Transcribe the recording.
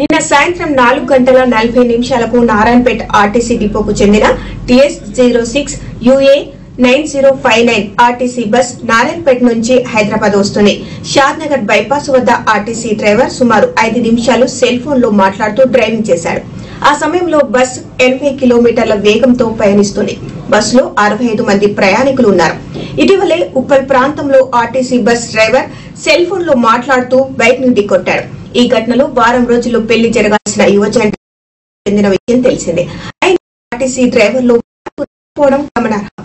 నిన్న సాయంత్రం నాలుగు గంటల నలభై నిమిషాలకు నారాయణపేట ఆర్టీసీ డిపోకు చెందిన TS zero six UA nine zero five nine RTC bus Narayanpet నుంచి హైదరాబాద్ వస్తుంది షాద్ నగర్ బైపాస్ వద్ద ఆర్టీసీ డ్రైవర్ సుమారు ఐదు నిమిషాలు సెల్ ఫోన్ లో మాట్లాడుతూ డ్రైవింగ్ చేశాడు ఆ సమయంలో బస్ ఎనభై కిలోమీటర్ల వేగంతో పయనిస్తుంది బస్సులో అరవై ఐదు మంది ప్రయాణికులు ఉన్నారు ఇటీవలే ఉప్పల్ ప్రాంతంలో RTC bus driver cell phone లో మాట్లాడుతూ బైక్ ను ఢీకొట్టాడు ఈ ఘటనలో వారం రోజుల్లో పెళ్లి జరగాల్సిన యువజంట చెందిన విషయం తెలిసిందే అయినా ఆర్టీసీ డ్రైవర్లు పోవడం గమనార్హం